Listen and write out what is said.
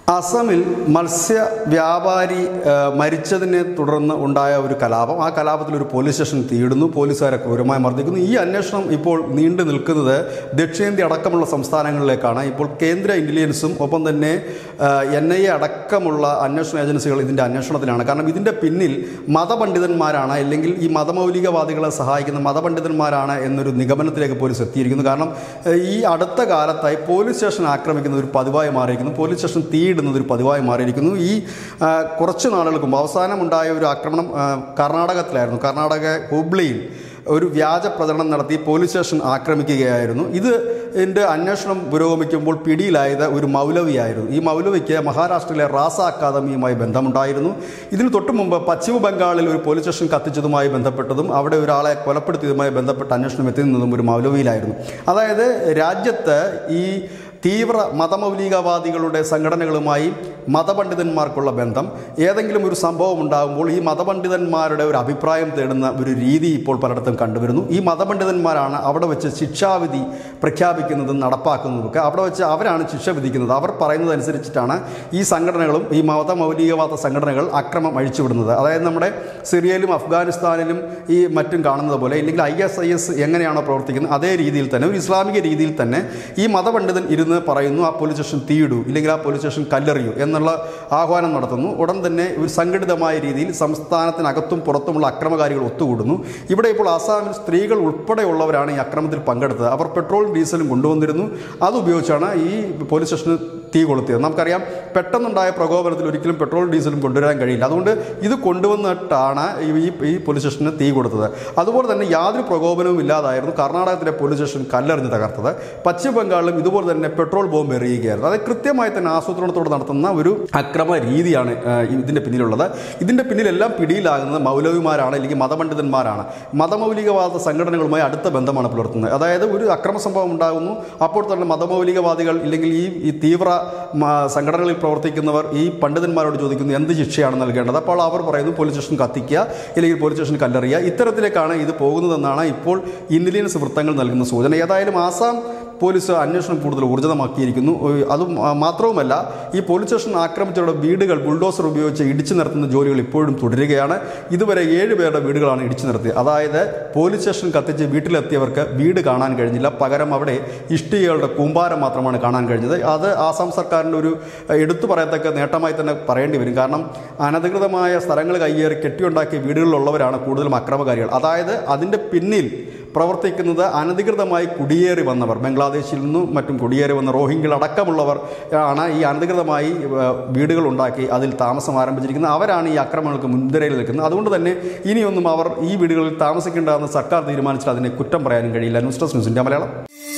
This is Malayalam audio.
അസമിൽ മത്സ്യ വ്യാപാരി ആ, മരിച്ചതിനെ തുടർന്ന് ഉണ്ടായ ഒരു കലാപം ആ കലാപത്തിൽ ഒരു പോലീസ് സ്റ്റേഷൻ തീയിടുന്നു പോലീസുകാരെ ക്രൂരമായി മർദ്ദിക്കുന്നു ഈ അന്വേഷണം ഇപ്പോൾ നീണ്ടു നിൽക്കുന്നത് ദക്ഷിണേന്ത്യ അടക്കമുള്ള സംസ്ഥാനങ്ങളിലേക്കാണ് ഇപ്പോൾ കേന്ദ്ര ഇന്റലിജൻസും ഒപ്പം തന്നെ എൻ ഐ എ അടക്കമുള്ള അന്വേഷണ ഏജൻസികൾ ഇതിൻ്റെ അന്വേഷണത്തിലാണ് കാരണം ഇതിൻ്റെ പിന്നിൽ മതപണ്ഡിതന്മാരാണ് അല്ലെങ്കിൽ ഈ മതമൗലികവാദികളെ സഹായിക്കുന്ന മതപണ്ഡിതന്മാരാണ് എന്നൊരു നിഗമനത്തിലേക്ക് പോലീസ് എത്തിയിരിക്കുന്നു കാരണം ഏഹ്, ഈ അടുത്ത കാലത്തായി പോലീസ് സ്റ്റേഷൻ ആക്രമിക്കുന്ന ഒരു പതിവായി മാറിയിരിക്കുന്നു പോലീസ് സ്റ്റേഷൻ തീയിടുന്നത് ഒരു പതിവായി മാറിയിരിക്കുന്നു ഈ ആ, കുറച്ച് നാളുകൾക്ക് മുമ്പ് അവസാനമുണ്ടായ ഒരു ആക്രമണം ആ, കർണാടകത്തിലായിരുന്നു കർണാടക ഹുബ്ലിയിൽ ഒരു വ്യാജ പ്രചരണം നടത്തി പോലീസ് സ്റ്റേഷൻ ആക്രമിക്കുകയായിരുന്നു ഇത് ഇതിൻ്റെ അന്വേഷണം പുരോഗമിക്കുമ്പോൾ പിടിയിലായത് ഒരു മൗലവിയായിരുന്നു ഈ മൗലവിക്ക് മഹാരാഷ്ട്രയിലെ റാസ അക്കാദമിയുമായി ബന്ധമുണ്ടായിരുന്നു ഇതിന് തൊട്ടു മുമ്പ് പശ്ചിമ ബംഗാളിൽ ഒരു പോലീസ് സ്റ്റേഷൻ കത്തിച്ചതുമായി ബന്ധപ്പെട്ടതും അവിടെ ഒരാളെ കൊലപ്പെടുത്തിയതുമായി ബന്ധപ്പെട്ട അന്വേഷണം എത്തുന്നതും ഒരു മൗലവിയിലായിരുന്നു അതായത് രാജ്യത്ത് ഈ തീവ്ര മതമൗലികവാദികളുടെ സംഘടനകളുമായി മതപണ്ഡിതന്മാർക്കുള്ള ബന്ധം ഏതെങ്കിലും ഒരു സംഭവം ഉണ്ടാകുമ്പോൾ ഈ മതപണ്ഡിതന്മാരുടെ ഒരു അഭിപ്രായം തേടുന്ന ഒരു രീതി ഇപ്പോൾ പലയിടത്തും കണ്ടുവരുന്നു ഈ മതപണ്ഡിതന്മാരാണ് അവിടെ വെച്ച് ശിക്ഷാവിധി പ്രഖ്യാപിക്കുന്നതും നടപ്പാക്കുന്നതുമൊക്കെ അവിടെ വെച്ച് അവരാണ് ശിക്ഷ വിധിക്കുന്നത് അവർ പറയുന്നതനുസരിച്ചിട്ടാണ് ഈ സംഘടനകളും ഈ മതമൗലികവാദ സംഘടനകൾ അക്രമം അഴിച്ചുവിടുന്നത് അതായത് നമ്മുടെ സിറിയയിലും അഫ്ഗാനിസ്ഥാനിലും ഈ മറ്റും കാണുന്നത് പോലെ ഇല്ലെങ്കിൽ ഐ എസ് ഐ എസ് എങ്ങനെയാണോ പ്രവർത്തിക്കുന്നത് അതേ രീതിയിൽ തന്നെ ഒരു ഇസ്ലാമിക രീതിയിൽ തന്നെ ഈ മതപണ്ഡിതൻ ഇരുന്ന് പറയുന്നു ആ പോലീസ് സ്റ്റേഷൻ തീയിടൂ ഇല്ലെങ്കിൽ ആ പോലീസ് സ്റ്റേഷൻ കല്ലെറിയൂ എന്നുള്ള ആഹ്വാനം നടത്തുന്നു ഉടൻ തന്നെ ഒരു സംഘടിതമായ രീതിയിൽ സംസ്ഥാനത്തിനകത്തും പുറത്തുമുള്ള അക്രമകാരികൾ ഒത്തുകൂടുന്നു ഇവിടെ ഇപ്പോൾ ആസാമിൽ സ്ത്രീകൾ ഉൾപ്പെടെയുള്ളവരാണ് ഈ അക്രമത്തിൽ പങ്കെടുത്തത് അവർ പെട്രോളും ഡീസലും കൊണ്ടുവന്നിരുന്നു അതുപയോഗിച്ചാണ് ഈ പോലീസ് സ്റ്റേഷന് തീ കൊളുത്തിയത് നമുക്കറിയാം പെട്ടെന്നുണ്ടായ പ്രകോപനത്തിൽ ഒരിക്കലും പെട്രോൾ ഡീസലും കൊണ്ടുവരാൻ കഴിയില്ല അതുകൊണ്ട് ഇത് കൊണ്ടുവന്നിട്ടാണ് ഈ ഈ പോലീസ് സ്റ്റേഷന് തീ കൊടുത്തത് അതുപോലെ തന്നെ യാതൊരു പ്രകോപനവും ഇല്ലാതായിരുന്നു കർണാടകത്തിലെ പോലീസ് സ്റ്റേഷൻ കല്ലെറിഞ്ഞ് തകർത്തത് പശ്ചിമ ബംഗാളിലും ഇതുപോലെ തന്നെ പെട്രോൾ ബോംബ് എറിയുകയായിരുന്നു അത് കൃത്യമായി തന്നെ ആസൂത്രണത്തോടെ നടത്തുന്ന ഒരു അക്രമ രീതിയാണ് ആ, ഇതിൻ്റെ പിന്നിലുള്ളത് ഇതിൻ്റെ പിന്നിലെല്ലാം പിടിയിലാകുന്നത് മൗലവിമാരാണ് അല്ലെങ്കിൽ മതപണ്ഡിതന്മാരാണ് മതമൗലികവാദ സംഘടനകളുമായി അടുത്ത ബന്ധമാണ് പുലർത്തുന്നത് അതായത് ഒരു അക്രമ സംഭവം ഉണ്ടാകുന്നു അപ്പോൾ തന്നെ മതമൗലികവാദികൾ ഇല്ലെങ്കിൽ ഈ ഈ തീവ്ര മ, സംഘടനകളിൽ പ്രവർത്തിക്കുന്നവർ ഈ പണ്ഡിതന്മാരോട് ചോദിക്കുന്നു എന്ത് ശിക്ഷയാണ് നൽകേണ്ടത് അപ്പോൾ അവർ പറയുന്നു പോലീസ് സ്റ്റേഷൻ കത്തിക്കുക ഇല്ലെങ്കിൽ പോലീസ് സ്റ്റേഷൻ കല്ലെറിയുക ഇത്തരത്തിലേക്കാണ് ഇത് പോകുന്നതെന്നാണ് ഇപ്പോൾ ഇന്റലിജൻസ് വൃത്തങ്ങൾ നൽകുന്ന സൂചന ഏതായാലും ആസാം പോലീസ് അന്വേഷണം കൂടുതൽ ഊർജിതമാക്കിയിരിക്കുന്നു ഏഹ് അതും ആ, മാത്രവുമല്ല ഈ പോലീസ് സ്റ്റേഷൻ ആക്രമിച്ചവരുടെ വീടുകൾ ബുൾഡോസർ ഉപയോഗിച്ച് ഇടിച്ചു നിർത്തുന്ന ജോലികൾ ഇപ്പോഴും തുടരുകയാണ് ഇതുവരെ ഏഴ് പേരുടെ വീടുകളാണ് ഇടിച്ചു നിർത്തിയത് അതായത് പോലീസ് സ്റ്റേഷൻ കത്തിച്ച് വീട്ടിലെത്തിയവർക്ക് വീട് കാണാൻ കഴിഞ്ഞില്ല പകരം അവിടെ ഇഷ്ടികകളുടെ കൂമ്പാരം മാത്രമാണ് കാണാൻ കഴിഞ്ഞത് അത് ആസാം സർക്കാരിൻ്റെ ഒരു ഏഹ്, എടുത്തു പറയത്തക്ക നേട്ടമായി തന്നെ പറയേണ്ടി വരും കാരണം അനധികൃതമായ സ്ഥലങ്ങൾ കയ്യേറി കെട്ടിയുണ്ടാക്കിയ വീടുകളിലുള്ളവരാണ് കൂടുതലും അക്രമകാരികൾ അതായത് അതിൻ്റെ പിന്നിൽ പ്രവർത്തിക്കുന്നത് അനധികൃതമായി കുടിയേറി വന്നവർ ബംഗ്ലാദേശിൽ നിന്നും മറ്റും കുടിയേറി വന്ന റോഹിംഗ്യകൾ അടക്കമുള്ളവർ ആണ് ഈ അനധികൃതമായി ഏഹ്, വീടുകൾ ഉണ്ടാക്കി അതിൽ താമസം ആരംഭിച്ചിരിക്കുന്നത് അവരാണ് ഈ അക്രമങ്ങൾക്ക് മുൻനിരയിൽ നിൽക്കുന്നത് അതുകൊണ്ട് തന്നെ ഇനിയൊന്നും അവർ ഈ വീടുകളിൽ താമസിക്കേണ്ടതെന്ന് സർക്കാർ തീരുമാനിച്ചാൽ അതിനെ കുറ്റം പറയാനും കഴിയില്ല ന്യൂസ് ഡെസ്ക് ന്യൂസിൻ്റെ മലയാളം